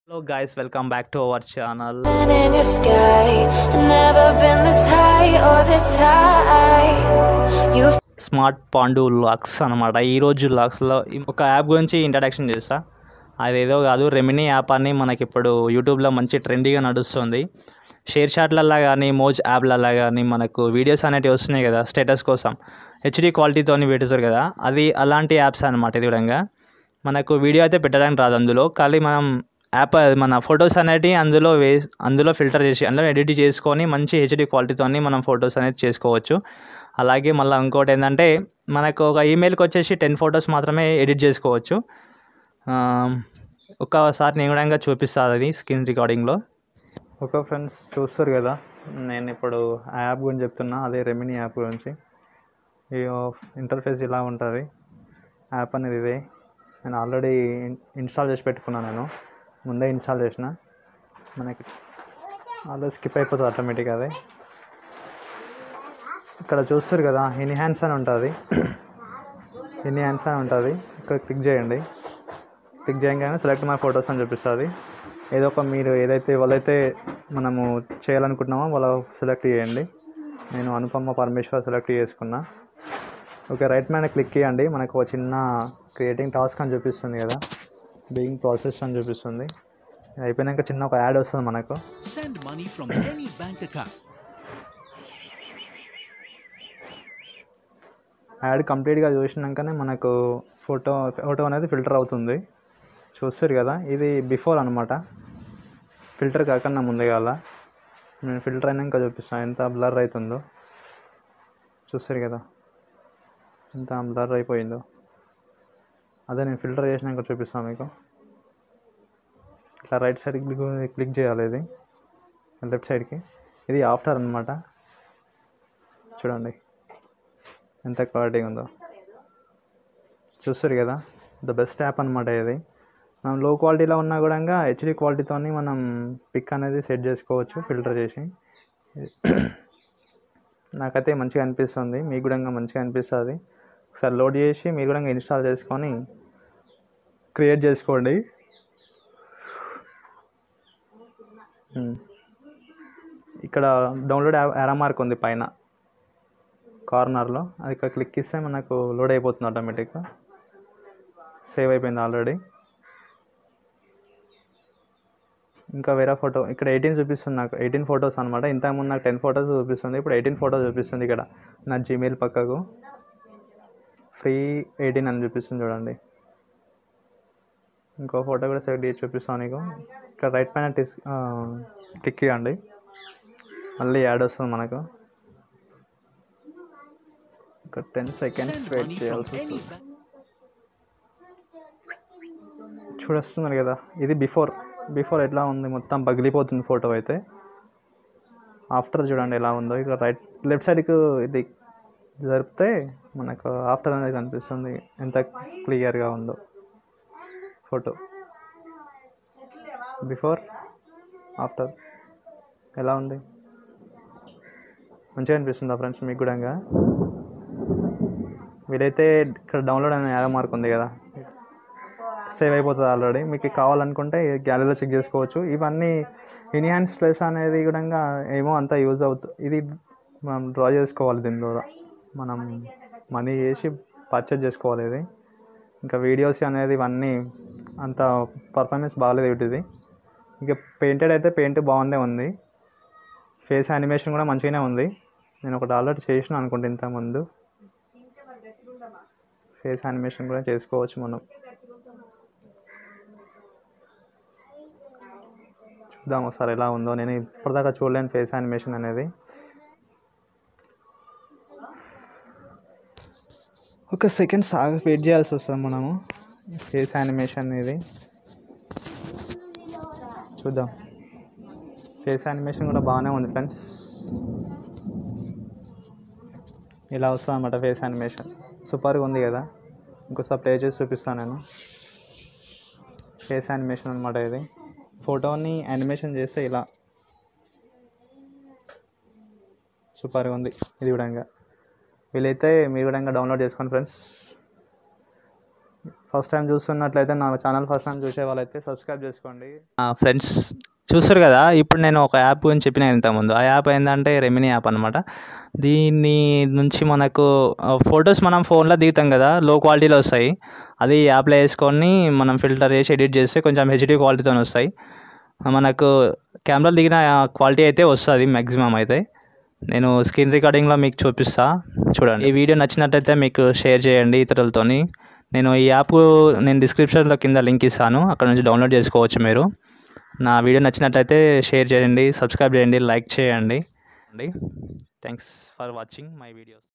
Hello guys, welcome back to our channel. Sun in your sky, never been this high or this high. You've smart Pandu లాక్స్ అనమాట ఈరోజు లాక్స్లో ఒక app గురించి introduction చేస్తా అదేదో కాదు రెమినీ యాప్ అని మనకి ఇప్పుడు యూట్యూబ్లో మంచి ట్రెండీగా నడుస్తుంది షేర్ చాట్లల్లో కానీ మోజ్ యాప్లల్లో కానీ మనకు వీడియోస్ అనేటివి వస్తున్నాయి కదా స్టేటస్ కోసం హెచ్డి క్వాలిటీతో పెడుతారు కదా అది అలాంటి యాప్స్ అనమాట ఇది కూడా మనకు వీడియో అయితే పెట్టడానికి రాదు అందులో కానీ మనం యాప్ మన ఫొటోస్ అనేటివి అందులో వే అందులో ఫిల్టర్ చేసి అందులో ఎడిట్ చేసుకొని మంచి హెచ్డి క్వాలిటీతో మనం ఫొటోస్ అనేది చేసుకోవచ్చు అలాగే మళ్ళీ ఇంకోటి ఏంటంటే మనకు ఒక ఈమెయిల్కి వచ్చేసి టెన్ ఫొటోస్ మాత్రమే ఎడిట్ చేసుకోవచ్చు ఆ, ఒక్కసారి నేను కూడా చూపిస్తాను అది స్క్రీన్ రికార్డింగ్లో ఒక ఫ్రెండ్స్ చూస్తారు కదా నేను ఇప్పుడు ఆ యాప్ గురించి చెప్తున్నా అదే రెమినీ యాప్ గురించి ఈ ఇంటర్ఫేస్ ఇలా ఉంటుంది యాప్ అనేది ఇదే నేను ఆల్రెడీ ఇన్స్టాల్ చేసి పెట్టుకున్నాను నేను ముందే ఇన్స్టాల్ చేసిన మనకి ఆల్రెడీ స్కిప్ అయిపోతుంది ఆటోమేటిక్ అదే ఇక్కడ చూస్తారు కదా ఎన్హాన్స్ అని ఉంటుంది ఎన్హాన్స్ అని ఉంటుంది ఇక్కడ క్లిక్ చేయండి క్లిక్ చేయగానే సెలెక్ట్ మై ఫొటోస్ అని చూపిస్తుంది ఏదో ఒక మీరు ఏదైతే వాళ్ళైతే మనము చేయాలనుకుంటున్నామో వాళ్ళ సెలెక్ట్ చేయండి నేను అనుపమ పరమేశ్వర్ సెలెక్ట్ చేసుకున్నా ఓకే రైట్ మీద క్లిక్ చేయండి మనకు ఒక చిన్న క్రియేటింగ్ టాస్క్ అని చూపిస్తుంది కదా బీయింగ్ ప్రాసెస్ అని చూపిస్తుంది ఇది అయిపోయినాక చిన్న ఒక యాడ్ వస్తుంది మనకు Send money from any bank account. Ad కంప్లీట్గా చూసినాకనే మనకు ఫోటో ఫోటో అనేది ఫిల్టర్ అవుతుంది చూస్తారు కదా ఇది బిఫోర్ అనమాట ఫిల్టర్ కాకుండా ముందుగాల నేను ఫిల్టర్ అయినాక చూపిస్తాను ఎంత బ్లర్ అవుతుందో చూస్తారు కదా ఎంత బ్లర్ అయిపోయిందో అదే నేను ఫిల్టర్ చేసినాక చూపిస్తాను మీకు ఇట్లా రైట్ సైడ్కి క్లిక్ క్లిక్ చేయాలి ఇది లెఫ్ట్ సైడ్కి ఇది ఆఫ్టర్ అనమాట చూడండి ఎంత క్వాలిటీగా ఉందో చూస్తారు కదా ద బెస్ట్ యాప్ అనమాట ఇది మనం లో క్వాలిటీలో ఉన్నా కూడా హెచ్డి క్వాలిటీతో మనం పిక్ అనేది సెట్ చేసుకోవచ్చు ఫిల్టర్ చేసి నాకైతే మంచిగా అనిపిస్తుంది మీకు కూడా మంచిగా అనిపిస్తుంది ఒకసారి లోడ్ చేసి మీరు కూడా ఇన్స్టాల్ చేసుకొని క్రియేట్ చేసుకోండి ఉమ్. ఇక్కడ డౌన్లోడ్ యారా మార్క్ ఉంది పైన కార్నర్లో అది ఇక్కడ క్లిక్ ఇస్తే మనకు లోడ్ అయిపోతుంది ఆటోమేటిక్గా సేవ్ అయిపోయింది ఆల్రెడీ ఇంకా వేరే ఫోటో ఇక్కడ ఎయిటీన్ చూపిస్తుంది నాకు ఎయిటీన్ ఫొటోస్ అనమాట ఇంతకుముందు నాకు టెన్ ఫొటోస్ చూపిస్తుంది ఇప్పుడు ఎయిటీన్ ఫొటోస్ చూపిస్తుంది ఇక్కడ నా జీమెయిల్ పక్కకు ఫ్రీ ఎయిటీన్ అని చూపిస్తుంది చూడండి ఇంకో ఫోటో కూడా సెలెక్ట్ చేసి చూపిస్తాను నీకు ఇక్కడ రైట్ పైన టిస్ క్లిక్ చేయండి మళ్ళీ యాడ్ వస్తుంది మనకు ఒక ten seconds Send wait money from చేయాల్సి any వస్తుంది bank. చూడొస్తున్నారు కదా ఇది బిఫోర్ బిఫోర్ ఎట్లా ఉంది మొత్తం పగిలిపోతుంది ఫోటో అయితే ఆఫ్టర్ చూడండి ఎలా ఉందో ఇక రైట్ లెఫ్ట్ సైడ్కి ఇది జరిపితే మనకు ఆఫ్టర్ అనేది కనిపిస్తుంది ఎంత క్లియర్గా ఉందో ఫోటో బిఫోర్ ఆఫ్టర్ ఎలా ఉంది మంచిగా అనిపిస్తుందా ఫ్రెండ్స్ మీకు కూడా వీలైతే ఇక్కడ డౌన్లోడ్ అనే యారో మార్క్ ఉంది కదా సేవ్ అయిపోతుంది ఆల్రెడీ మీకు కావాలనుకుంటే గ్యాలరీలో చెక్ చేసుకోవచ్చు ఇవన్నీ ఇన్హాన్స్ ప్లేస్ అనేది కూడా ఏమో అంత యూజ్ అవుతుంది ఇది మనం డ్రా చేసుకోవాలి దీని ద్వారా మనం మనీ చేసి పర్చేజ్ చేసుకోవాలి ఇది ఇంకా వీడియోస్ అనేది ఇవన్నీ అంత పర్ఫార్మెన్స్ బాగాలేదు వీటిది ఇక పెయింటెడ్ అయితే పెయింట్ బాగుందే ఉంది ఫేస్ యానిమేషన్ కూడా మంచిగానే ఉంది నేను ఒకటి ఆల్రెడీ చేసిన అనుకుంటా ఇంతకుముందు ఫేస్ యానిమేషన్ కూడా చేసుకోవచ్చు మనం చూద్దాం ఒకసారి ఎలా ఉందో నేను ఇప్పటిదాకా చూడలేను ఫేస్ యానిమేషన్ అనేది ఒక సెకండ్ సాగ వెయిట్ చేయాల్సి వస్తుంది మనము ఫేస్ యానిమేషన్ ఇది చూద్దాం ఫేస్ యానిమేషన్ కూడా బాగానే ఉంది ఫ్రెండ్స్ ఇలా వస్తుంది అన్నమాట ఫేస్ యానిమేషన్ సూపర్గా ఉంది కదా ఇంకోసారి ప్లే చేసి చూపిస్తాను నేను ఫేస్ యానిమేషన్ అనమాట ఇది ఫోటోని యానిమేషన్ చేస్తే ఇలా సూపర్గా ఉంది ఇది కూడా వీలైతే మీరు కూడా డౌన్లోడ్ చేసుకోండి ఫ్రెండ్స్ ఫస్ట్ టైం చూస్తున్నట్లయితే నా ఛానల్ ఫస్ట్ టైం చూసే వాళ్ళైతే సబ్స్క్రైబ్ చేసుకోండి ఫ్రెండ్స్ చూస్తారు కదా ఇప్పుడు నేను ఒక యాప్ గురించి చెప్పిన ఇంతకుముందు ఆ యాప్ ఏంటంటే రెమినీ యాప్ అనమాట దీన్ని నుంచి మనకు ఫొటోస్ మనం ఫోన్లో దిగుతాం కదా లో క్వాలిటీలో వస్తాయి అది యాప్లో వేసుకొని మనం ఫిల్టర్ చేసి ఎడిట్ చేస్తే కొంచెం హెచ్డి క్వాలిటీతో వస్తాయి మనకు కెమెరాలో దిగిన క్వాలిటీ అయితే వస్తుంది మ్యాక్సిమం అయితే నేను స్క్రీన్ రికార్డింగ్లో మీకు చూపిస్తా చూడండి ఈ వీడియో నచ్చినట్టయితే మీకు షేర్ చేయండి ఇతరులతోని నేను ఈ యాప్ నేను డిస్క్రిప్షన్లో కింద లింక్ ఇస్తాను అక్కడ నుంచి డౌన్లోడ్ చేసుకోవచ్చు మీరు నా వీడియో నచ్చినట్టయితే షేర్ చేయండి సబ్స్క్రైబ్ చేయండి లైక్ చేయండి thanks for watching my videos